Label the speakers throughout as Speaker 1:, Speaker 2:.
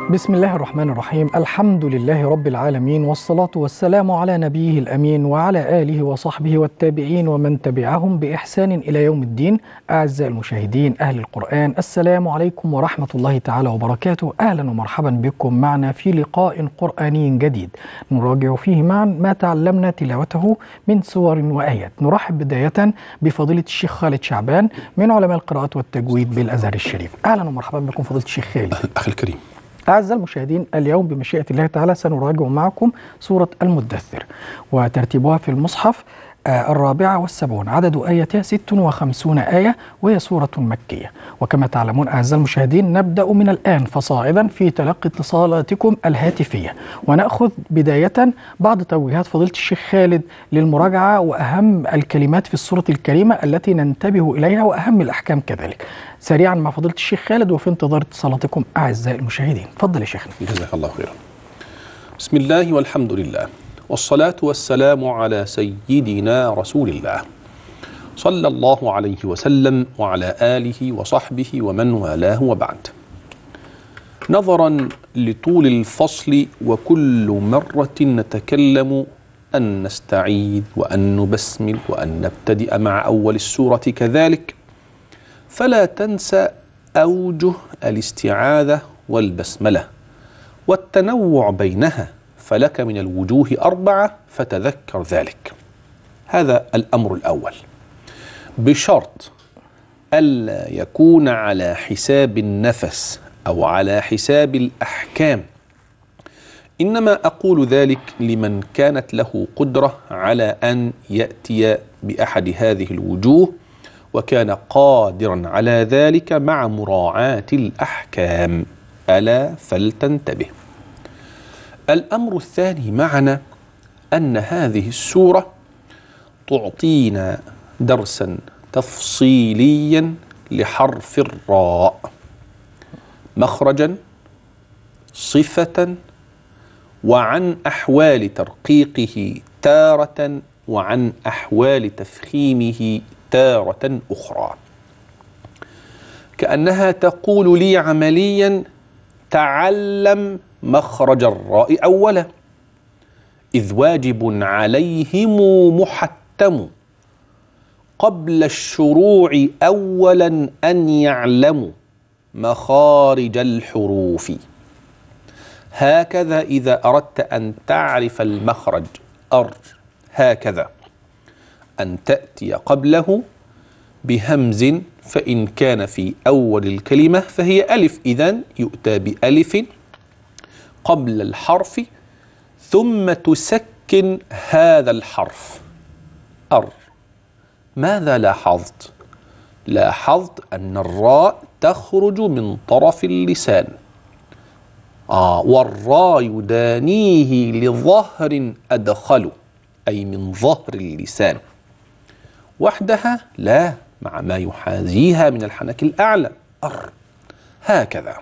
Speaker 1: بسم الله الرحمن الرحيم الحمد لله رب العالمين والصلاة والسلام على نبيه الأمين وعلى آله وصحبه والتابعين ومن تبعهم بإحسان إلى يوم الدين أعزائي المشاهدين أهل القرآن السلام عليكم ورحمة الله تعالى وبركاته أهلا ومرحبا بكم معنا في لقاء قرآني جديد نراجع فيه معا ما تعلمنا تلاوته من سور وآيات نرحب بداية بفضيلة الشيخ خالد شعبان من علماء القراءات والتجويد بالأزهر الشريف أهلا ومرحبا بكم فضيلة الشيخ خالد
Speaker 2: أخي الكريم
Speaker 1: أعزائي المشاهدين اليوم بمشيئة الله تعالى سنراجع معكم سورة المدثر وترتيبها في المصحف آه، الرابعة والسبعون عدد آياتها ست وخمسون آية وهي سورة مكية وكما تعلمون أعزائي المشاهدين نبدأ من الآن فصاعدا في تلقي اتصالاتكم الهاتفية ونأخذ بداية بعض توجيهات فضيلة الشيخ خالد للمراجعة وأهم الكلمات في السورة الكريمة التي ننتبه إليها وأهم الأحكام كذلك سريعا مع فضيلة الشيخ خالد وفي انتظار اتصالاتكم أعزائي المشاهدين تفضل يا شيخنا
Speaker 2: جزاك الله خيرا بسم الله والحمد لله والصلاة والسلام على سيدنا رسول الله صلى الله عليه وسلم وعلى آله وصحبه ومن والاه وبعد نظرا لطول الفصل وكل مرة نتكلم أن نستعيذ وأن نبسمل وأن نبتدئ مع أول السورة كذلك فلا تنسى أوجه الاستعاذة والبسملة والتنوع بينها فلك من الوجوه أربعة فتذكر ذلك هذا الأمر الأول بشرط ألا يكون على حساب النفس أو على حساب الأحكام إنما أقول ذلك لمن كانت له قدرة على أن يأتي بأحد هذه الوجوه وكان قادرا على ذلك مع مراعاة الأحكام ألا فلتنتبه الأمر الثاني معنا أن هذه السورة تعطينا درسا تفصيليا لحرف الراء مخرجا صفة وعن أحوال ترقيقه تارة وعن أحوال تفخيمه تارة أخرى كأنها تقول لي عمليا تعلم مخرج الراء أولا إذ واجب عليهم محتم قبل الشروع أولا أن يعلموا مخارج الحروف هكذا إذا أردت أن تعرف المخرج أر هكذا أن تأتي قبله بهمز فإن كان في أول الكلمة فهي ألف إذن يؤتى بألف قبل الحرف ثم تسكن هذا الحرف أر ماذا لاحظت؟ لاحظت أن الراء تخرج من طرف اللسان آه والراء يدانيه لظهر أدخل أي من ظهر اللسان وحدها لا مع ما يحاذيها من الحنك الأعلى أر هكذا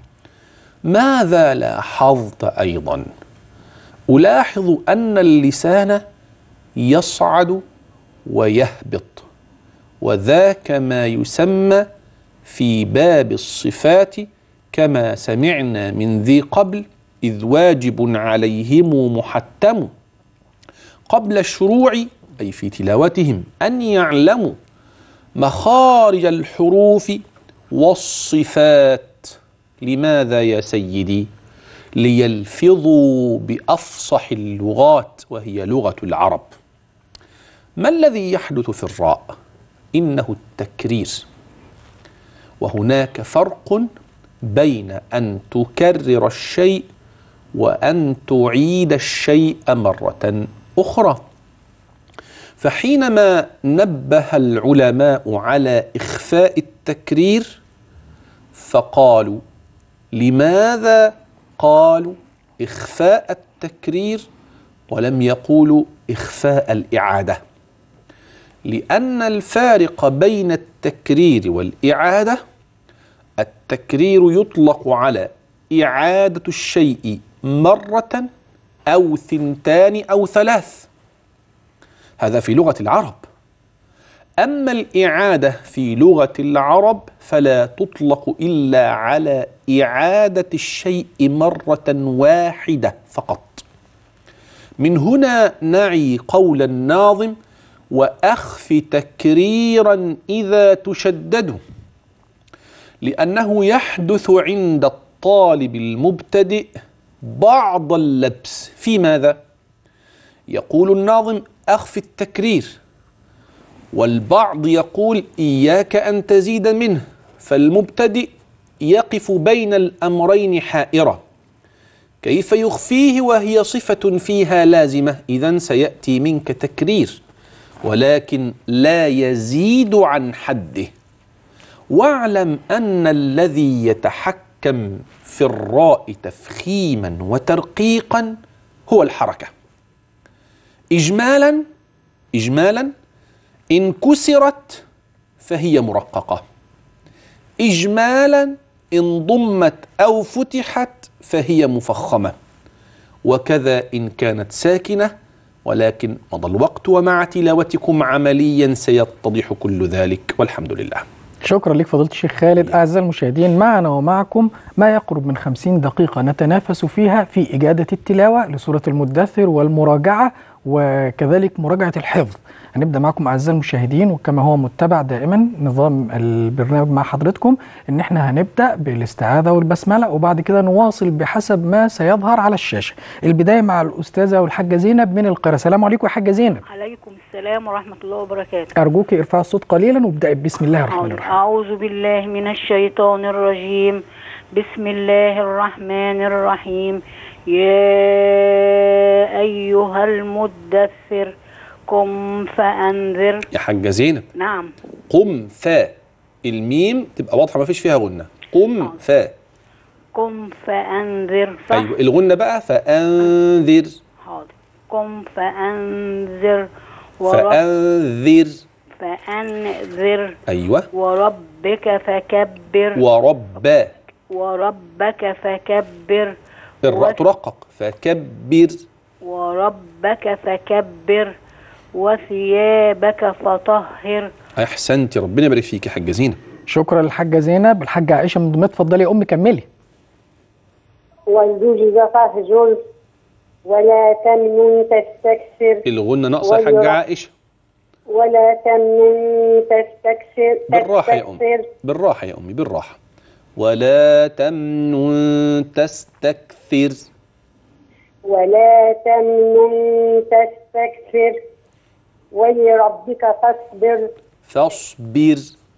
Speaker 2: ماذا لاحظت أيضا ألاحظ أن اللسان يصعد ويهبط وذاك ما يسمى في باب الصفات كما سمعنا من ذي قبل إذ واجب عليهم محتم قبل الشروع أي في تلاوتهم أن يعلموا مخارج الحروف والصفات لماذا يا سيدي ليلفظوا بافصح اللغات وهي لغه العرب ما الذي يحدث في الراء انه التكرير وهناك فرق بين ان تكرر الشيء وان تعيد الشيء مره اخرى فحينما نبه العلماء على اخفاء التكرير فقالوا لماذا قالوا اخفاء التكرير ولم يقولوا اخفاء الاعاده لان الفارق بين التكرير والاعاده التكرير يطلق على اعاده الشيء مره او ثنتان او ثلاث هذا في لغه العرب أما الإعادة في لغة العرب فلا تطلق إلا على إعادة الشيء مرة واحدة فقط من هنا نعي قول الناظم وأخف تكريرا إذا تشدد لأنه يحدث عند الطالب المبتدئ بعض اللبس في ماذا؟ يقول الناظم أخف التكرير والبعض يقول إياك أن تزيد منه فالمبتدئ يقف بين الأمرين حائرة كيف يخفيه وهي صفة فيها لازمة إذا سيأتي منك تكرير ولكن لا يزيد عن حده واعلم أن الذي يتحكم في الراء تفخيما وترقيقا هو الحركة إجمالا إجمالا إن كسرت فهي مرققة إجمالا إن ضمت أو فتحت فهي مفخمة وكذا إن كانت ساكنة ولكن مضى الوقت ومع تلاوتكم عمليا سيتضح كل ذلك والحمد لله
Speaker 1: شكرا لك فضيلة الشيخ خالد أعزائي المشاهدين معنا ومعكم ما يقرب من خمسين دقيقة نتنافس فيها في إجادة التلاوة لسورة المدثر والمراجعة وكذلك مراجعة الحفظ هنبدا معكم اعزائي المشاهدين وكما هو متبع دائما نظام البرنامج مع حضرتكم ان احنا هنبدا بالاستعاذه والبسمله وبعد كده نواصل بحسب ما سيظهر على الشاشه البدايه مع الاستاذه والحاجه زينب من القاهره السلام عليكم يا حاجه زينب
Speaker 3: عليكم السلام ورحمة الله وبركاته
Speaker 1: ارجوك ارفع الصوت قليلا وابداي بسم الله الرحمن الرحيم
Speaker 3: أعوذ بالله من الشيطان الرجيم بسم الله الرحمن الرحيم يا أيها المدثر قم فأنذر
Speaker 2: يا حاجة زينب
Speaker 3: نعم
Speaker 2: قم فا الميم تبقى واضحة ما فيش فيها غنة قم
Speaker 3: آه.
Speaker 2: فا
Speaker 3: قم فأنذر صح
Speaker 2: أيوة الغنة بقى فأنذر
Speaker 3: حاضر قم فأنذر ورب
Speaker 2: فأنذر
Speaker 3: فأنذر
Speaker 2: أيوة
Speaker 3: وربك فكبر
Speaker 2: ورب
Speaker 3: وربك فكبر
Speaker 2: الراء
Speaker 3: و-
Speaker 2: ترقق فكبر
Speaker 3: وربك فكبر وثيابك فطهر
Speaker 2: أحسنت ربنا يبارك فيك يا حاجة زينب
Speaker 1: شكرا للحاجه زينب الحاجه عائشه من دمياط اتفضلي يا امي كملي
Speaker 4: والزوج فاهجر ولا تمنن تستكثر
Speaker 2: الغنة ناقصة يا
Speaker 4: ويرى.
Speaker 2: حاجة عائشة
Speaker 4: ولا تمنن تستكثر
Speaker 2: بالراحة يا أم
Speaker 4: تستكثر
Speaker 2: بالراحة يا أمي بالراحة ولا تمنن تستكثر
Speaker 4: ولا تمنن تستكثر ولربك فاصبر
Speaker 2: فاصبر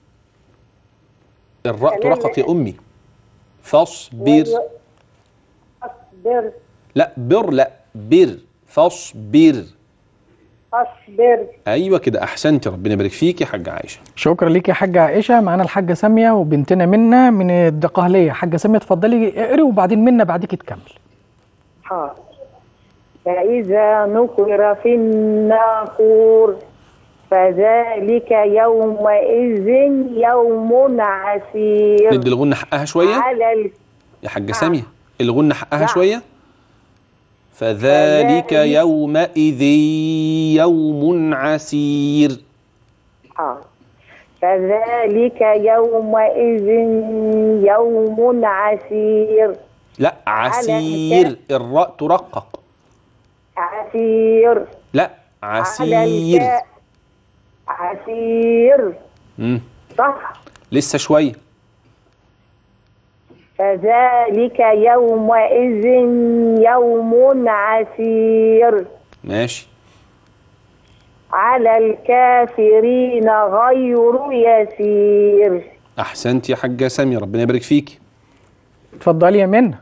Speaker 2: الراء
Speaker 4: تمام.
Speaker 2: ترقق يا أمي فاصبر
Speaker 4: ول- فاصبر
Speaker 2: لا بر لا بر فاصبر
Speaker 4: فاصبر
Speaker 2: ايوه كده احسنت ربنا يبارك فيك يا حاجه عائشه
Speaker 1: شكرا ليك يا حاجه عائشه معانا الحاجه ساميه وبنتنا منا من الدقهليه حاجه ساميه اتفضلي اقري وبعدين منا بعدك تكمل
Speaker 4: حاضر فإذا نقر في الناقور فذلك يومئذ يوم عسير
Speaker 2: ندي الغنه حقها شويه
Speaker 4: على ال...
Speaker 2: يا حاجه ساميه الغنه حقها
Speaker 4: نعم.
Speaker 2: شويه فذلك
Speaker 4: فذلك-
Speaker 2: يومئذ يوم عسير
Speaker 4: آه. فذلك يومئذ يوم عسير
Speaker 2: لا عسير الراء ترقق
Speaker 4: عسير
Speaker 2: لا
Speaker 4: على
Speaker 2: عسير
Speaker 4: الكا... عسير
Speaker 2: مم.
Speaker 4: صح
Speaker 2: لسه شويه
Speaker 4: فذلك يومئذ يوم عسير
Speaker 2: ماشي
Speaker 4: على الكافرين غير يسير
Speaker 2: احسنت يا حاجه ساميه ربنا يبارك فيك
Speaker 1: اتفضلي يا منا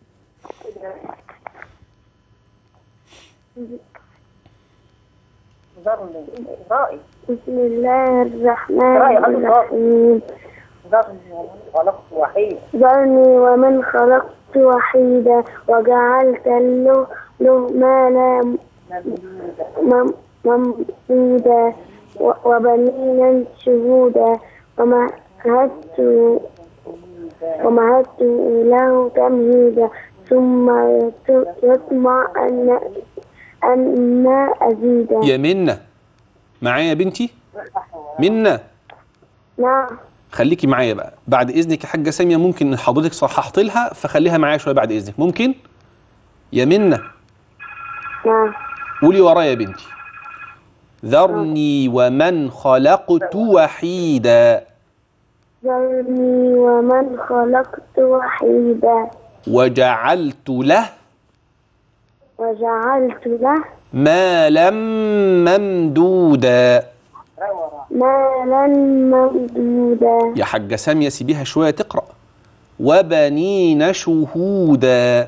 Speaker 5: بسم الله الرحمن
Speaker 4: رأي الله.
Speaker 5: الرحيم
Speaker 4: خلقت وحيد
Speaker 5: ذرني ومن خلقت وحيدا وجعلت له له مالا مم- ممدودا و- وبنينا شهودا ومهدت ومهدت له تمهيدا ثم يت- يطمع أن أن أزيدا
Speaker 2: يا منى معايا يا بنتي منا
Speaker 5: نعم
Speaker 2: خليكي معايا بقى بعد اذنك يا حاجه ساميه ممكن حضرتك صححت لها فخليها معايا شويه بعد اذنك ممكن يا منا
Speaker 5: نعم
Speaker 2: قولي ورايا يا بنتي ذرني ومن خلقت وحيدا
Speaker 5: ذرني ومن خلقت وحيدا
Speaker 2: وجعلت له
Speaker 5: وجعلت له
Speaker 2: مالا ممدودا
Speaker 5: مالا ممدودا
Speaker 2: يا حاجة سامية سيبيها شوية تقرأ وبنين شهودا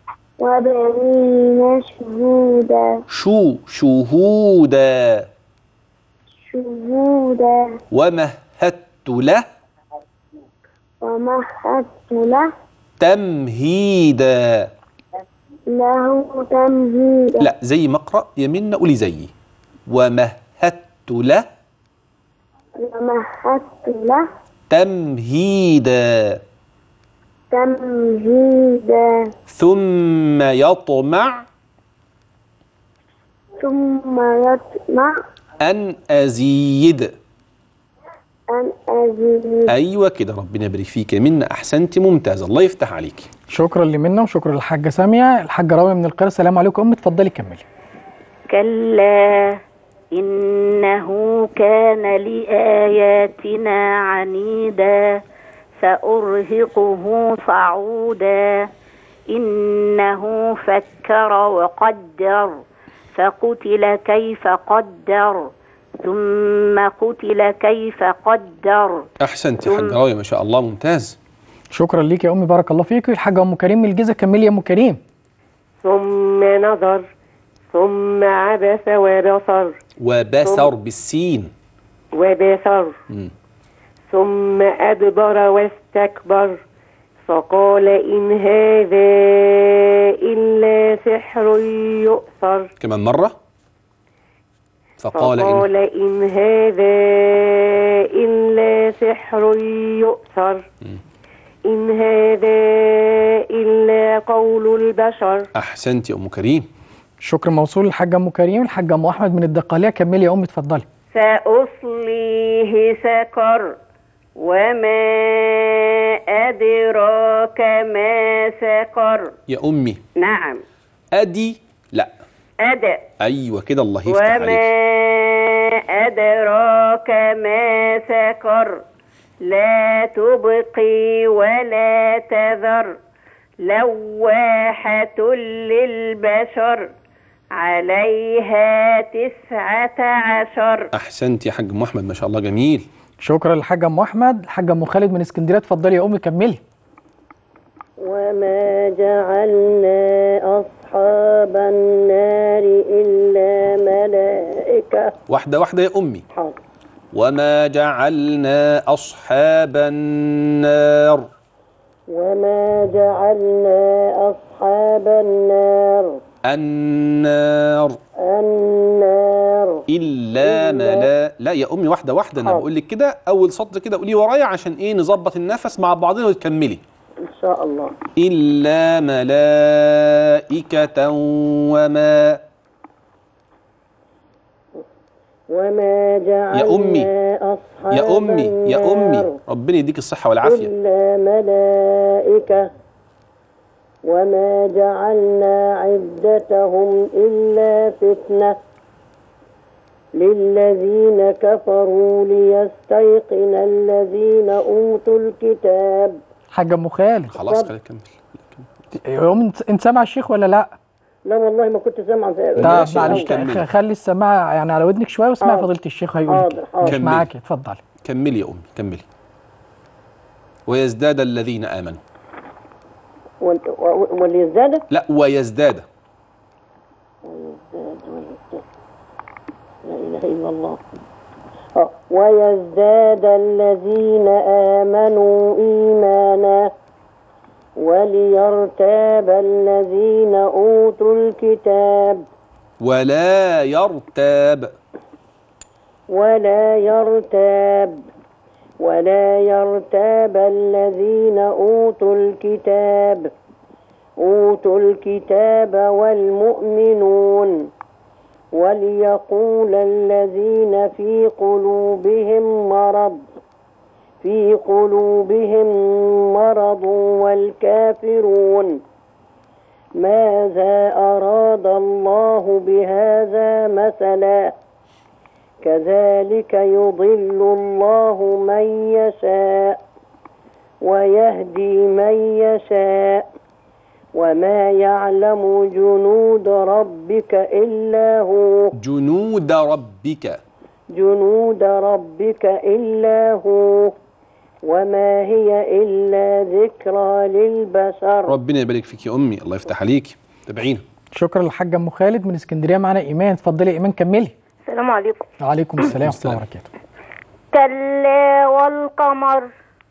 Speaker 5: وبنين شهودا
Speaker 2: شو شهودا
Speaker 5: شهودا
Speaker 2: ومهدت له
Speaker 5: ومهدت له
Speaker 2: تمهيدا
Speaker 5: له تمهيدا
Speaker 2: لا زي ما اقرأ يمين قولي زيي ومهدت له
Speaker 5: ومهدت له
Speaker 2: تمهيدا
Speaker 5: تمهيدا
Speaker 2: ثم يطمع
Speaker 5: ثم يطمع
Speaker 2: أن أزيد
Speaker 5: أن أزيد
Speaker 2: أيوة كده ربنا يبارك فيك يا منى أحسنتي ممتاز الله يفتح عليكي
Speaker 1: شكرا لمنى وشكرا للحاجه ساميه الحاجه راويه من القاهره السلام عليكم ام اتفضلي كملي
Speaker 3: كلا إنه كان لآياتنا عنيدا سأرهقه صعودا إنه فكر وقدر فقتل كيف قدر ثم قتل كيف قدر
Speaker 2: أحسنتي يا حاجة راوية ما شاء الله ممتاز
Speaker 1: شكرا ليك يا امي بارك الله فيك الحاجه ام كريم من الجيزه كملي يا ام كريم
Speaker 6: ثم نظر ثم عبس وبصر
Speaker 2: وبسر بالسين
Speaker 6: وبصر
Speaker 2: مم.
Speaker 6: ثم أدبر واستكبر فقال إن هذا إلا سحر يؤثر
Speaker 2: كمان مرة فقال إن
Speaker 6: فقال إن هذا إلا سحر يؤثر إن هذا إلا قول البشر
Speaker 2: أحسنتي يا أم كريم
Speaker 1: شكر موصول للحاجه ام كريم الحاجه ام احمد من الدقاليه كملي يا ام اتفضلي
Speaker 3: سأصليه سكر وما أدراك ما سكر
Speaker 2: يا أمي
Speaker 3: نعم
Speaker 2: أدي لا
Speaker 3: أدى
Speaker 2: أيوة كده الله يفتح عليك
Speaker 3: وما أدراك ما سكر لا تبقي ولا تذر لواحة للبشر عليها تسعة عشر
Speaker 2: أحسنتي يا حاج أم أحمد ما شاء الله جميل
Speaker 1: شكرا للحاجه ام احمد الحاجه ام خالد من اسكندريه اتفضلي يا امي كملي
Speaker 6: وما جعلنا أصحاب النار إلا ملائكة
Speaker 2: واحدة واحدة يا أمي
Speaker 6: حاضر
Speaker 2: وما جعلنا أصحاب النار
Speaker 6: وما جعلنا أصحاب النار
Speaker 2: النار
Speaker 6: النار
Speaker 2: إلا ملا لا يا أمي واحدة واحدة أنا
Speaker 6: حاضر.
Speaker 2: بقول لك كده أول سطر كده قولي ورايا عشان إيه نظبط النفس مع بعضنا وتكملي
Speaker 6: إن شاء الله
Speaker 2: إلا ملائكة وما
Speaker 6: وما جعلنا
Speaker 2: يا أمي.
Speaker 6: أصحاب
Speaker 2: يا أمي يا
Speaker 6: النار
Speaker 2: أمي ربنا يديك الصحة والعافية
Speaker 6: إلا ملائكة وما جعلنا عدتهم إلا فتنة للذين كفروا ليستيقن الذين أوتوا الكتاب
Speaker 1: حاجه ام خالد
Speaker 2: خلاص
Speaker 6: طب.
Speaker 2: خلينا نكمل
Speaker 1: يا ام انت- انت سامع الشيخ ولا لا
Speaker 6: لا والله ما كنت سامعة
Speaker 1: طب
Speaker 2: ماشي،
Speaker 1: معلش
Speaker 2: كملي.
Speaker 1: خ- خلي السماعه يعني على ودنك شويه واسمعي
Speaker 6: حاضر.
Speaker 1: فضيله الشيخ هيقول لك
Speaker 6: حاضر،
Speaker 1: إيه.
Speaker 6: حاضر.
Speaker 1: مش
Speaker 2: كملي.
Speaker 1: معاكي اتفضلي
Speaker 2: كملي يا أمي كملي ويزداد الذين آمنوا
Speaker 6: وال- و- وليزداد
Speaker 2: لا ويزداد
Speaker 6: لا إله إلا الله آه، ويزداد الذين آمنوا إيمانا وليرتاب الذين أوتوا الكتاب
Speaker 2: ولا يرتاب
Speaker 6: ولا يرتاب ولا يرتاب الذين أوتوا الكتاب أوتوا الكتاب والمؤمنون وليقول الذين في قلوبهم مرض في قلوبهم مرض والكافرون ماذا أراد الله بهذا مثلا كذلك يضل الله من يشاء ويهدي من يشاء وما يعلم جنود ربك إلا هو
Speaker 2: جنود ربك
Speaker 6: جنود ربك إلا هو وما هي إلا ذكرى للبشر
Speaker 2: ربنا يبارك فيك يا امي الله يفتح عليك تابعينا
Speaker 1: شكرا للحاجه ام خالد من اسكندريه معانا ايمان اتفضلي يا ايمان كملي
Speaker 3: السلام عليكم
Speaker 1: وعليكم السلام ورحمه الله
Speaker 2: السلام.
Speaker 1: وبركاته
Speaker 3: كلا والقمر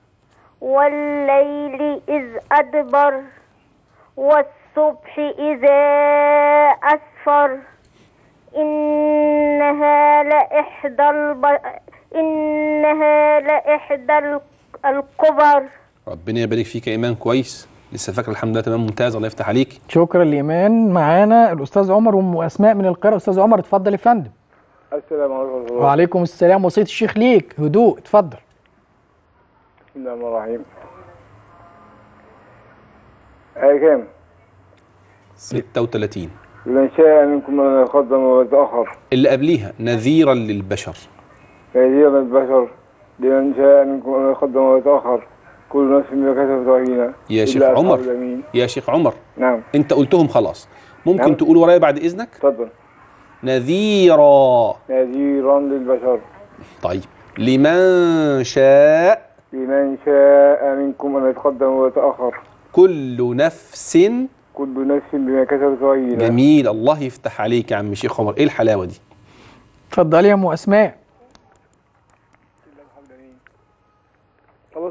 Speaker 3: والليل إذ أدبر والصبح إذا أسفر إنها لإحدى الب... إنها لإحدى ال- الكبر
Speaker 2: ربنا يبارك فيك يا ايمان كويس لسه فاكر الحمد لله تمام ممتاز الله يفتح عليك
Speaker 1: شكرا لايمان معانا الاستاذ عمر وام اسماء من القاهره استاذ عمر اتفضل يا فندم
Speaker 7: السلام عليكم ورحمة الله
Speaker 1: وعليكم السلام وصيه الشيخ ليك هدوء اتفضل
Speaker 7: بسم الله الرحمن الرحيم آية كام؟
Speaker 2: 36
Speaker 7: لمن شاء منكم أن يتقدم ويتأخر
Speaker 2: اللي قبليها نذيرا للبشر
Speaker 7: نذيرا البشر لمن شاء منكم أن يتقدم ويتأخر كل نفس بما كسبت رهينة
Speaker 2: يا شيخ
Speaker 7: إلا أصحاب
Speaker 2: عمر.
Speaker 7: اليمين.
Speaker 2: يا شيخ عمر
Speaker 7: نعم
Speaker 2: انت قلتهم خلاص ممكن
Speaker 7: نعم.
Speaker 2: تقول ورايا بعد اذنك
Speaker 7: اتفضل
Speaker 2: نذيرا
Speaker 7: نذيرا للبشر
Speaker 2: طيب لمن شاء
Speaker 7: لمن شاء منكم أن يتقدم ويتأخر
Speaker 2: كل نفس
Speaker 7: كل نفس بما كسبت رهينة
Speaker 2: جميل الله يفتح عليك يا عم شيخ عمر ايه الحلاوه دي
Speaker 1: اتفضلي يا ام اسماء
Speaker 7: خلاص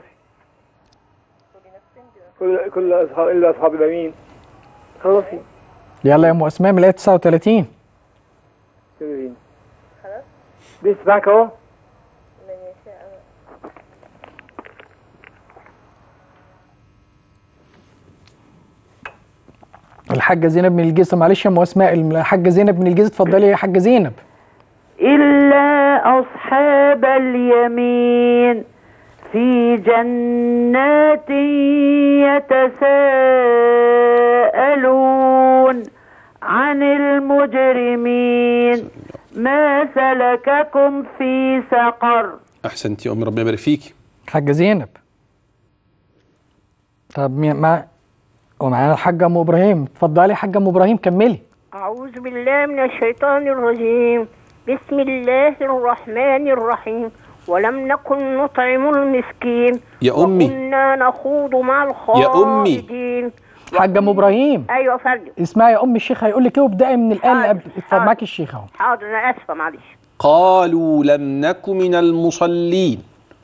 Speaker 7: كل كل أصحاب إلا أصحاب اليمين خلاص
Speaker 1: يلا يا ام اسماء من الايه 39
Speaker 7: كده خلاص لسه معاك أهو
Speaker 1: الحاجه زينب من الجيزه معلش يا ام اسماء الحاجه زينب من الجيزه اتفضلي يا حاجه زينب
Speaker 3: إلا أصحاب اليمين في جنات يتساءلون عن المجرمين ما سلككم في سقر
Speaker 2: احسنت يا امي ربنا يبارك فيك
Speaker 1: حاجه زينب طب مين- مع ومعانا الحاجه ام ابراهيم اتفضلي يا حاجه ام ابراهيم كملي
Speaker 3: أعوذ بالله من الشيطان الرجيم بسم الله الرحمن الرحيم ولم نكن نطعم المسكين
Speaker 2: يا أمي.
Speaker 3: وكنا نخوض مع
Speaker 2: أمي.
Speaker 3: الخائضين
Speaker 1: حاجه ام ابراهيم
Speaker 3: ايوه يا فندم
Speaker 1: اسمعي يا ام الشيخ هيقول لك ايه وابدأي من الايه اللي قبل اتفضل
Speaker 3: حاضر.
Speaker 1: معاك الشيخ اهو
Speaker 3: حاضر انا اسفه معلش
Speaker 2: قالوا لم نك من المصلين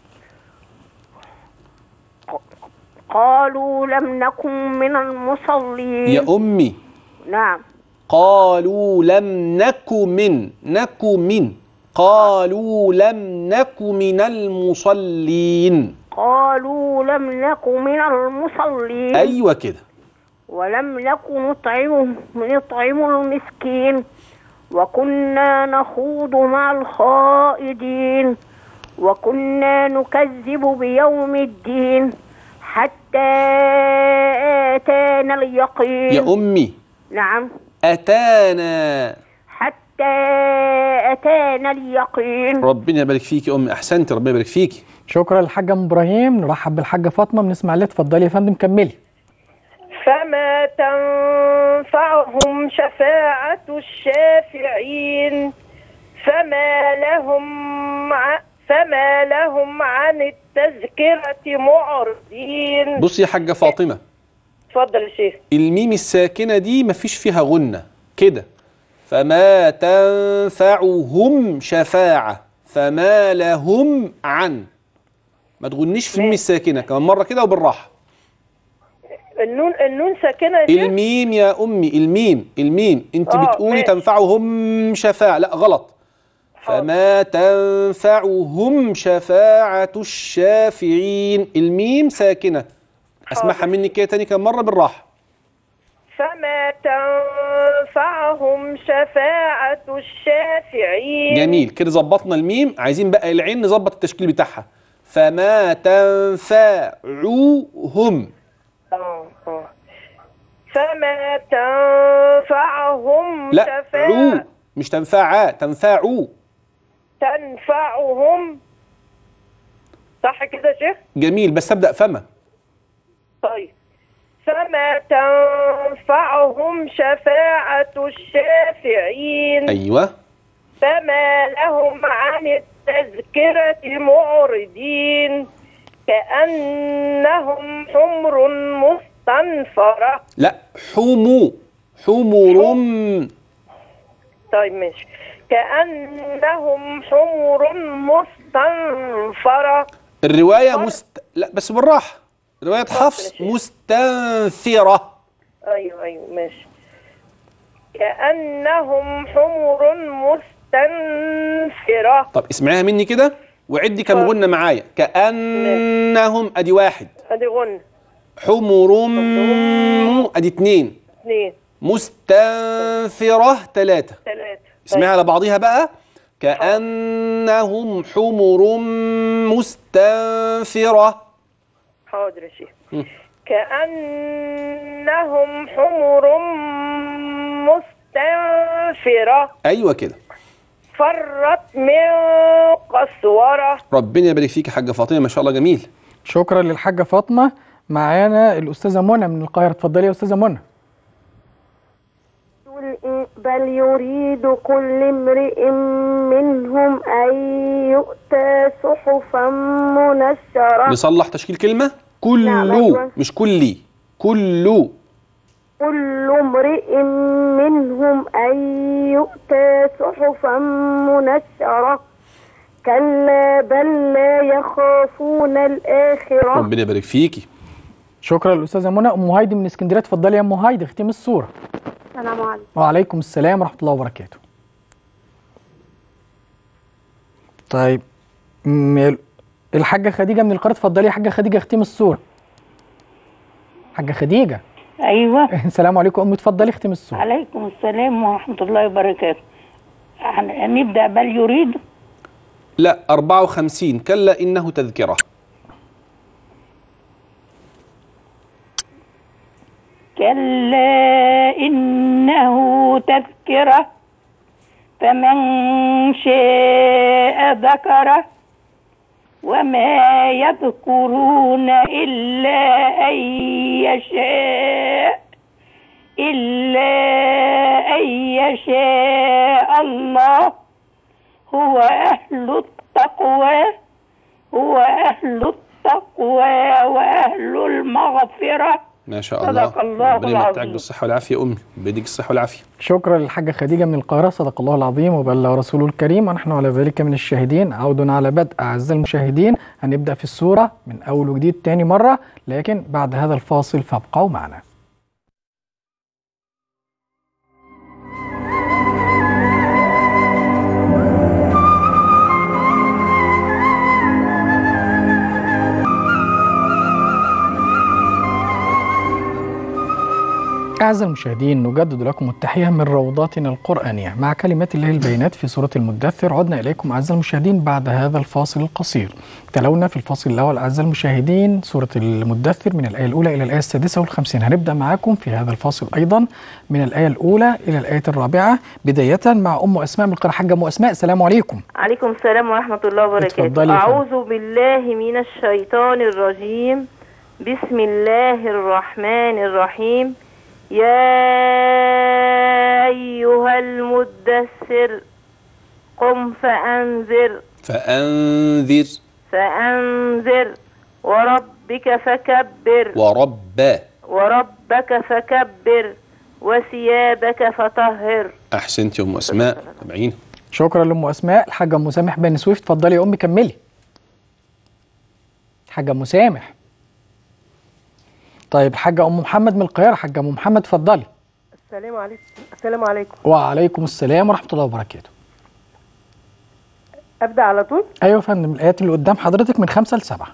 Speaker 3: قالوا لم نكن من المصلين
Speaker 2: يا امي
Speaker 3: نعم
Speaker 2: قالوا لم نك من نك من قالوا لم نك من المصلين
Speaker 3: قالوا لم نكن من المصلين
Speaker 2: ايوه كده
Speaker 3: ولم نكن نطعم نطعم المسكين وكنا نخوض مع الخائضين وكنا نكذب بيوم الدين حتى آتانا اليقين
Speaker 2: يا امي
Speaker 3: نعم
Speaker 2: اتانا
Speaker 3: حتى أتانا اليقين
Speaker 2: ربنا يبارك فيك يا امي احسنت ربنا يبارك فيك
Speaker 1: شكرا للحاجه ام ابراهيم نرحب بالحاجه فاطمه بنسمع لها اتفضلي يا فندم كملي
Speaker 8: فما تنفعهم شفاعة الشافعين فما لهم ع... فما لهم عن التذكرة معرضين
Speaker 2: بص يا حاجه فاطمه
Speaker 8: اتفضل يا شيخ
Speaker 2: الميم الساكنه دي مفيش فيها غنه كده فما تنفعهم شفاعه فما لهم عن ما تغنيش في الميم الساكنه كمان مره كده وبالراحه
Speaker 8: النون النون ساكنة يا شيخ
Speaker 2: الميم يا امي الميم الميم انت
Speaker 8: آه،
Speaker 2: بتقولي
Speaker 8: ماشي.
Speaker 2: تنفعهم شفاعه لا غلط فما تنفعهم شفاعة الشافعين الميم ساكنة اسمعها مني كده تاني كم مرة بالراحة
Speaker 8: فما تنفعهم شفاعة الشافعين
Speaker 2: جميل كده ظبطنا الميم عايزين بقى العين نظبط التشكيل بتاعها فما تنفعوهم
Speaker 8: اه اه فما تنفعهم
Speaker 2: لا
Speaker 8: شفاعة
Speaker 2: عو مش تنفعا تنفعوا
Speaker 8: تنفعهم صح كده يا شيخ؟
Speaker 2: جميل بس ابدا فما
Speaker 8: طيب فما تنفعهم شفاعة الشافعين
Speaker 2: ايوه
Speaker 8: فما لهم عن التذكرة معرضين كأنهم حمر مستنفرة
Speaker 2: لا حمو حمر
Speaker 8: طيب ماشي كأنهم حمر مستنفرة
Speaker 2: الروايه مست لا بس بالراحه روايه حفص مستنفره
Speaker 8: أيوه أيوه ماشي كأنهم حمر مستنفرة
Speaker 2: طب اسمعيها مني كده وعدي كم غنه معايا كانهم ادي واحد
Speaker 8: أدي غنى
Speaker 2: حمر ادي اتنين
Speaker 8: اثنين
Speaker 2: مستنفره ثلاثه
Speaker 8: ثلاثة
Speaker 2: اسمعها على بعضيها بقى كأنهم حمر مستنفرة
Speaker 8: حاضر يا شيخ
Speaker 2: مم.
Speaker 8: كأنهم حمر مستنفرة
Speaker 2: أيوة كده
Speaker 8: فرت من قسورة
Speaker 2: ربنا يبارك فيك يا حاجة فاطمة ما شاء الله جميل
Speaker 1: شكرا للحاجة فاطمة معانا الأستاذة منى من القاهرة اتفضلي يا أستاذة منى
Speaker 5: بل يريد كل امرئ منهم أن يؤتى صحفا منشرة
Speaker 2: نصلح تشكيل كلمة كل
Speaker 5: نعم، أيوة.
Speaker 2: مش كلي كل
Speaker 5: كل امرئ منهم أن يؤتى صحفا منشرة كلا بل لا يخافون الآخرة
Speaker 2: ربنا يبارك فيكي
Speaker 1: شكرا للأستاذة منى أم هايدي من اسكندرية اتفضلي يا أم هايدي اختمي الصورة
Speaker 5: السلام عليكم
Speaker 1: وعليكم السلام ورحمة الله وبركاته طيب م- الحاجة خديجة من القاهرة اتفضلي يا حاجة خديجة اختمي الصورة حاجة خديجة
Speaker 9: ايوه
Speaker 1: السلام عليكم أم اتفضلي اختمي الصورة
Speaker 9: عليكم السلام ورحمه الله وبركاته هن- نبدا بل يريد
Speaker 2: لا 54 كلا إنه تذكرة
Speaker 9: كلا انه تذكره فمن شاء ذكره وما يذكرون الا ان يشاء الا ان يشاء الله هو أهل التقوى هو أهل التقوى وأهل المغفرة
Speaker 2: ما شاء الله
Speaker 9: صدق الله
Speaker 2: ربنا يمتعك
Speaker 9: العظيم.
Speaker 2: بالصحة والعافية يا أمي بيديك الصحة والعافية
Speaker 1: شكرا للحاجة خديجة من القاهرة صدق الله العظيم وبلغ رسوله الكريم ونحن على ذلك من الشاهدين عود على بدء أعزائي المشاهدين هنبدأ في السورة من أول وجديد تاني مرة لكن بعد هذا الفاصل فابقوا معنا أعزائي المشاهدين نجدد لكم التحية من روضاتنا القرآنية مع كلمات الله البينات في سورة المدثر عدنا إليكم أعزائي المشاهدين بعد هذا الفاصل القصير تلونا في الفاصل الأول أعزائي المشاهدين سورة المدثر من الآية الأولى إلى الآية السادسة والخمسين هنبدأ معاكم في هذا الفاصل أيضا من الآية الأولى إلى الآية الرابعة بداية مع أم أسماء من القراءة حاجة أم أسماء السلام عليكم
Speaker 3: عليكم السلام ورحمة الله وبركاته
Speaker 1: اتفضلي يا فندم.
Speaker 3: أعوذ بالله من الشيطان الرجيم بسم الله الرحمن الرحيم يا أيها المدثر قم فأنذر
Speaker 2: فأنذر
Speaker 3: فأنذر وربك فكبر
Speaker 2: ورب
Speaker 3: وربك فكبر وثيابك فطهر
Speaker 2: أحسنت يا أم أسماء تابعين
Speaker 1: شكرا لأم أسماء الحاجة أم مسامح بن سويف اتفضلي يا أمي كملي حاجة أم مسامح طيب حاجة أم محمد من القاهرة حاجة أم محمد اتفضلي
Speaker 8: السلام عليكم السلام عليكم
Speaker 1: وعليكم السلام ورحمة الله وبركاته
Speaker 8: أبدأ على طول
Speaker 1: أيوة يا فندم الآيات اللي قدام حضرتك من خمسة لسبعة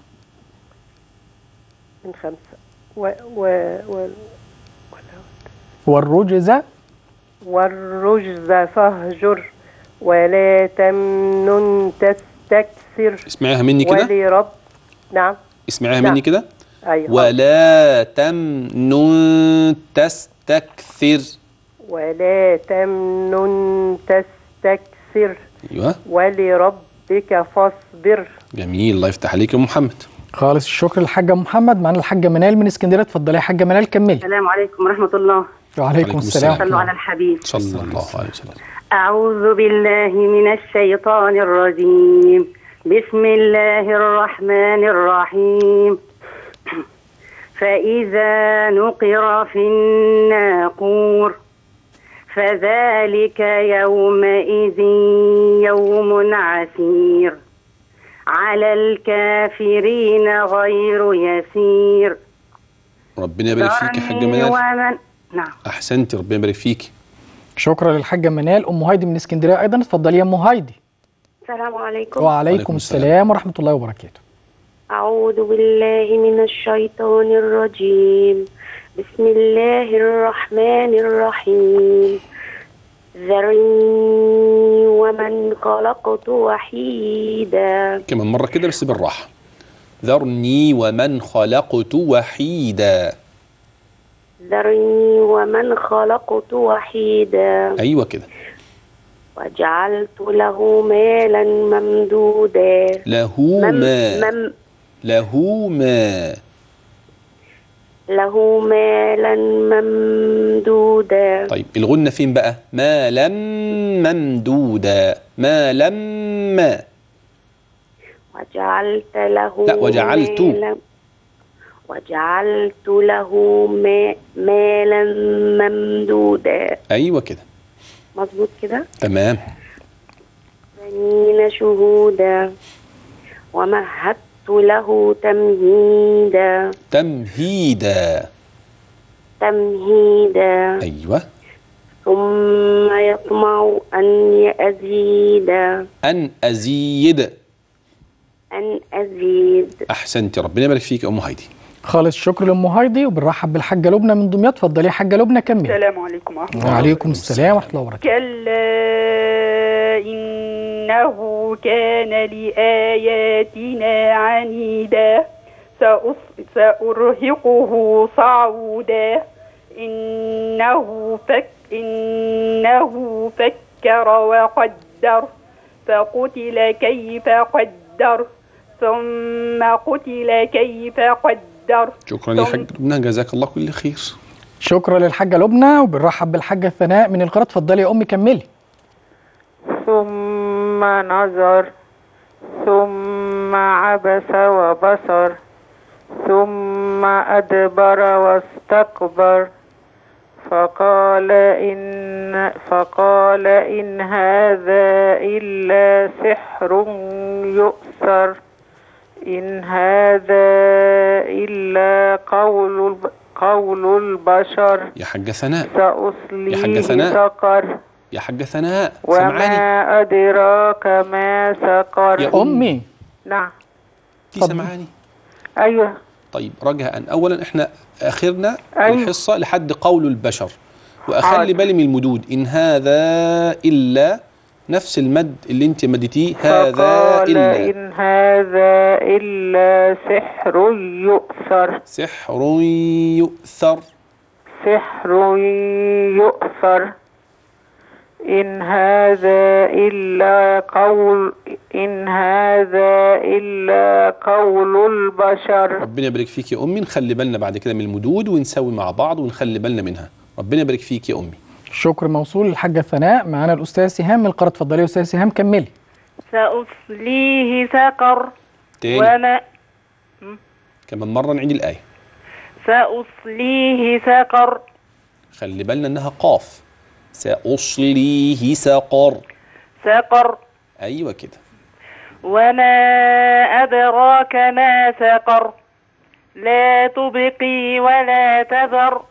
Speaker 8: من خمسة و و و
Speaker 1: والرجز
Speaker 6: والرجز فاهجر ولا تمنن تستكثر
Speaker 2: اسمعيها مني كده
Speaker 6: ولرب نعم
Speaker 2: اسمعيها
Speaker 6: نعم.
Speaker 2: مني كده
Speaker 6: أيوة
Speaker 2: ولا تمنن تستكثر
Speaker 6: ولا تمنن تستكثر
Speaker 2: ايوه
Speaker 6: ولربك فاصبر
Speaker 2: جميل الله يفتح عليك يا أم محمد
Speaker 1: خالص الشكر للحاجه محمد معانا الحاجه منال من اسكندريه اتفضلي يا حاجه منال كملي
Speaker 10: السلام عليكم ورحمة الله
Speaker 1: وعليكم السلام
Speaker 10: صلوا على الحبيب
Speaker 2: صلى الله عليه وسلم
Speaker 10: أعوذ بالله من الشيطان الرجيم بسم الله الرحمن الرحيم فإذا نقر في الناقور فذلك يومئذ يوم عسير على الكافرين غير يسير
Speaker 2: ربنا يبارك فيك يا حاجه
Speaker 10: ذرني
Speaker 2: منال
Speaker 10: ومن نعم
Speaker 2: احسنتي ربنا يبارك فيك
Speaker 1: شكرا للحاجه منال ام هايدي من اسكندريه ايضا اتفضلي يا ام هايدي
Speaker 5: السلام عليكم
Speaker 1: وعليكم السلام ورحمه الله وبركاته
Speaker 5: أعوذ بالله من الشيطان الرجيم بسم الله الرحمن الرحيم ذرني ومن خلقت وحيدا
Speaker 2: كمان مره كده بس بالراحه ذرني ومن خلقت وحيدا
Speaker 5: ذرني ومن خلقت وحيدا
Speaker 2: ايوه كده
Speaker 5: وجعلت له مالا ممدودا
Speaker 2: له
Speaker 5: مم
Speaker 2: ما
Speaker 5: مم
Speaker 2: له ما
Speaker 5: له مالا ممدودا
Speaker 2: طيب الغنة فين بقى ما لم ممدودا ما لم ما
Speaker 5: وجعلت له
Speaker 2: لا، وجعلت.
Speaker 5: مالا وجعلت له ما- مالا ممدودا
Speaker 2: ايوه كده
Speaker 5: مظبوط كده
Speaker 2: تمام
Speaker 5: بنين شهودا ومهدت له تمهيدا
Speaker 2: تمهيدا
Speaker 5: تمهيدا
Speaker 2: ايوه
Speaker 5: ثم يطمع أن يزيد
Speaker 2: ان ازيد
Speaker 5: أن أزيد
Speaker 2: احسنتي ربنا يبارك فيك يا ام هايدي
Speaker 1: خالص شكر لام هايدي وبنرحب بالحاجه لبنى من دمياط اتفضلي يا حاجه لبنى كملي
Speaker 8: السلام عليكم ورحمة الله
Speaker 1: وعليكم السلام ورحمه الله وبركاته
Speaker 8: كلا إنه كان لآياتنا عنيدا سأص- سأرهقه صعودا إنه فك إنه فكر وقدر فقتل كيف قدر ثم قتل كيف قدر
Speaker 2: شكرا يا حاج لبنى جزاك الله كل خير
Speaker 1: شكرا للحاجه لبنى وبنرحب بالحاجه ثناء من القاهره اتفضلي يا امي كملي
Speaker 6: ثم نظر ثم عبس وبصر ثم أدبر واستكبر فقال إن فقال إن هذا إلا سحر يؤثر إن هذا إلا قول الب- قول البشر
Speaker 2: يا حاجة ثناء يا حاجة
Speaker 6: سأصليه
Speaker 2: ثناء.
Speaker 6: سقر
Speaker 2: يا حاجة ثناء سمعاني
Speaker 6: وما أدراك ما سقر
Speaker 2: يا أمي.
Speaker 6: نعم
Speaker 2: دي سمعاني
Speaker 6: أيوه
Speaker 2: طيب رجاء اولا احنا اخرنا
Speaker 6: أيوة.
Speaker 2: الحصه لحد قول البشر واخلي
Speaker 6: حاضر.
Speaker 2: بالي من المدود ان هذا الا نفس المد اللي انت مدتيه هذا
Speaker 6: فقال
Speaker 2: الا
Speaker 6: إن هذا إلا سحر يؤثر
Speaker 2: سحر يؤثر
Speaker 6: سحر يؤثر إن هذا إلا قول إن هذا إلا قول البشر
Speaker 2: ربنا يبارك فيك يا امي نخلي بالنا بعد كده من المدود ونسوي مع بعض ونخلي بالنا منها ربنا يبارك فيك يا امي
Speaker 1: شكر موصول للحاجه ثناء معانا الاستاذ سهام من القاهره اتفضلي يا استاذ سهام كملي
Speaker 8: سأصليه سقر
Speaker 2: تاني
Speaker 8: وما
Speaker 2: كمان مره نعيد الايه
Speaker 8: سأصليه سقر
Speaker 2: خلي بالنا انها قاف ساصليه سقر
Speaker 8: سقر
Speaker 2: ايوه كده
Speaker 8: وما أدراك ما سقر لا تبقي ولا تذر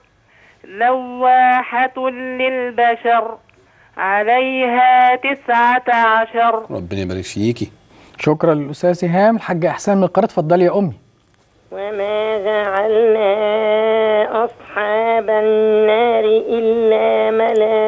Speaker 8: لواحة للبشر عليها تسعة عشر
Speaker 2: ربنا يبارك فيكي
Speaker 1: شكرا للاستاذ سهام الحاجه احسان من القاهره اتفضلي يا امي
Speaker 11: وما جعلنا أصحاب النار إلا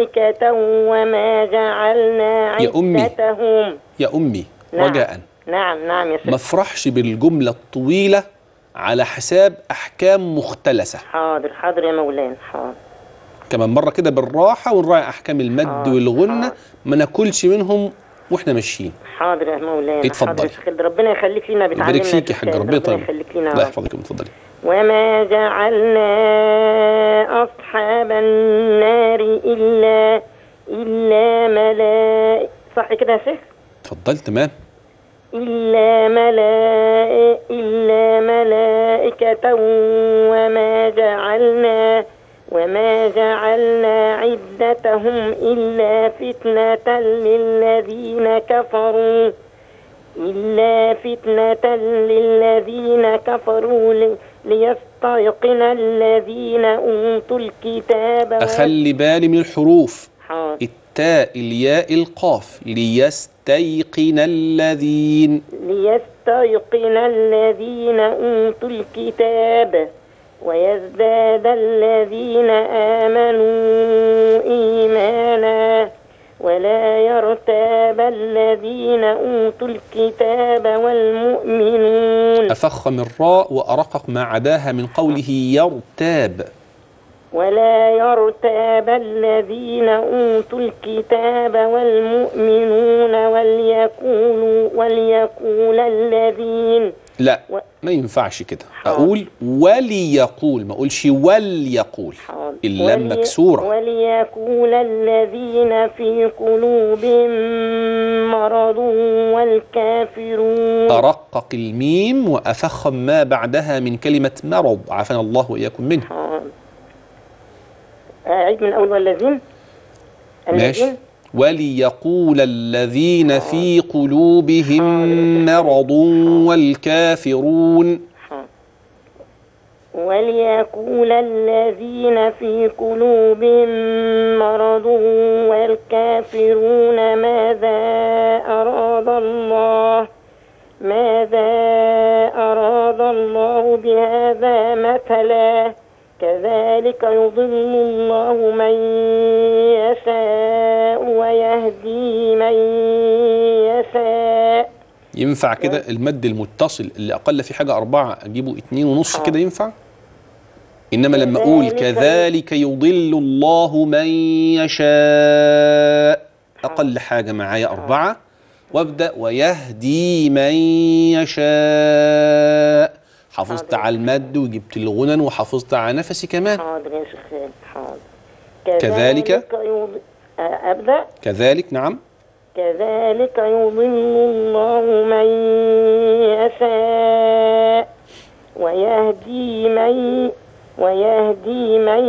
Speaker 3: ملائكة وما جعلنا
Speaker 2: يا أمي.
Speaker 3: عدتهم
Speaker 2: يا أمي
Speaker 3: نعم.
Speaker 2: رجاء
Speaker 3: نعم نعم يا
Speaker 2: ما
Speaker 3: ست
Speaker 2: افرحش بالجملة الطويلة على حساب أحكام مختلسة
Speaker 3: حاضر حاضر يا مولانا حاضر
Speaker 2: كمان مرة كده بالراحة ونراعي أحكام المد
Speaker 3: حاضر،
Speaker 2: والغنة
Speaker 3: حاضر.
Speaker 2: ما ناكلش منهم واحنا ماشيين
Speaker 3: حاضر يا مولانا
Speaker 2: اتفضلي.
Speaker 3: حاضر يا شيخ خالد. ربنا يخليك لينا بتعلمنا
Speaker 2: يبارك فيك يا حاج
Speaker 3: بالخير.
Speaker 2: ربنا
Speaker 3: ربنا
Speaker 2: يطول
Speaker 3: يخليك لينا يا
Speaker 2: الله
Speaker 3: رب.
Speaker 2: يحفظك اتفضلي
Speaker 3: وما جعلنا أصحاب النار إلا إلا ملائكة صح كده يا شيخ؟
Speaker 2: اتفضل تمام
Speaker 3: إلا ملائكة إلا ملائكة وما جعلنا وما جعلنا عدتهم إلا فتنة للذين كفروا إلا فتنة للذين كفروا لي- ليستيقن الذين أوتوا الكتاب
Speaker 2: أخلي بالي من الحروف
Speaker 3: حاضر.
Speaker 2: التاء الياء القاف ليستيقن الذين
Speaker 3: ليستيقن الذين أوتوا الكتاب ويزداد الذين آمنوا إيمانا ولا يرتاب الذين أوتوا الكتاب والمؤمنون
Speaker 2: أفخم الراء وأرقق ما عداها من قوله يرتاب
Speaker 3: ولا يرتاب الذين أوتوا الكتاب والمؤمنون وليقولوا وليقول الذين
Speaker 2: لا
Speaker 3: و-
Speaker 2: ما ينفعش كده أقول وليقول ما أقولش وليقول اللام
Speaker 3: ولي-
Speaker 2: مكسورة
Speaker 3: وليقول الذين في قلوبهم مرض والكافرون
Speaker 2: أرقق الميم وأفخم ما بعدها من كلمة مرض عافانا الله وإياكم منه
Speaker 3: أعيد من أول والذين
Speaker 2: ماشي
Speaker 3: الذين
Speaker 2: وليقول الذين في قلوبهم مرض والكافرون
Speaker 3: وليقول الذين في قلوبهم مرض والكافرون ماذا أراد الله ماذا أراد الله بهذا مثلا كذلك يضل الله من يشاء ويهدي من يشاء
Speaker 2: ينفع كده المد المتصل اللي أقل في حاجة أربعة أجيبه اتنين ونص كده ينفع إنما لما أقول
Speaker 3: كذلك-
Speaker 2: كذلك يضل الله من يشاء أقل حاجة معايا أربعة وابدأ ويهدي من يشاء حافظت على المد وجبت الغنن وحافظت على نفسي كمان
Speaker 3: حاضر يا شيخ خالد حاضر
Speaker 2: كذلك؟
Speaker 3: يض- أبدأ
Speaker 2: كذلك نعم
Speaker 3: كذلك يضل الله من يشاء ويهدي من ويهدي من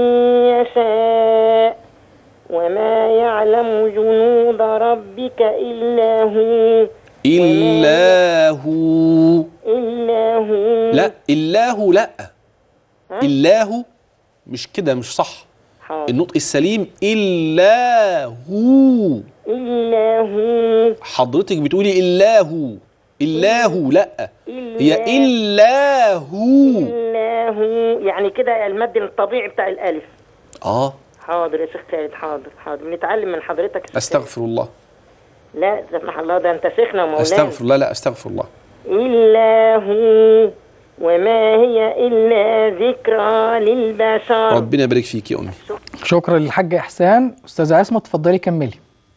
Speaker 3: يشاء وما يعلم جنود ربك إلا هو
Speaker 2: إلا هو
Speaker 3: إلا هو
Speaker 2: لا الله لا
Speaker 3: ها؟
Speaker 2: الله مش كده مش صح
Speaker 3: حاضر.
Speaker 2: النطق السليم إلا هو
Speaker 3: إلا هو
Speaker 2: حضرتك بتقولي الله الله لا هي إلا هو
Speaker 3: إلا هو يعني كده المد الطبيعي بتاع الألف
Speaker 2: آه
Speaker 3: حاضر يا شيخ خالد حاضر حاضر بنتعلم من حضرتك يا شيخ
Speaker 2: أستغفر الله
Speaker 3: خالد. لا سمح الله ده أنت شيخنا ومولانا
Speaker 2: أستغفر الله لا أستغفر الله
Speaker 3: إلا هو وما هي إلا ذكرى للبشر
Speaker 2: ربنا يبارك فيك يا أمي
Speaker 1: شكرا للحاج إحسان أستاذة عصمة اتفضلي كملي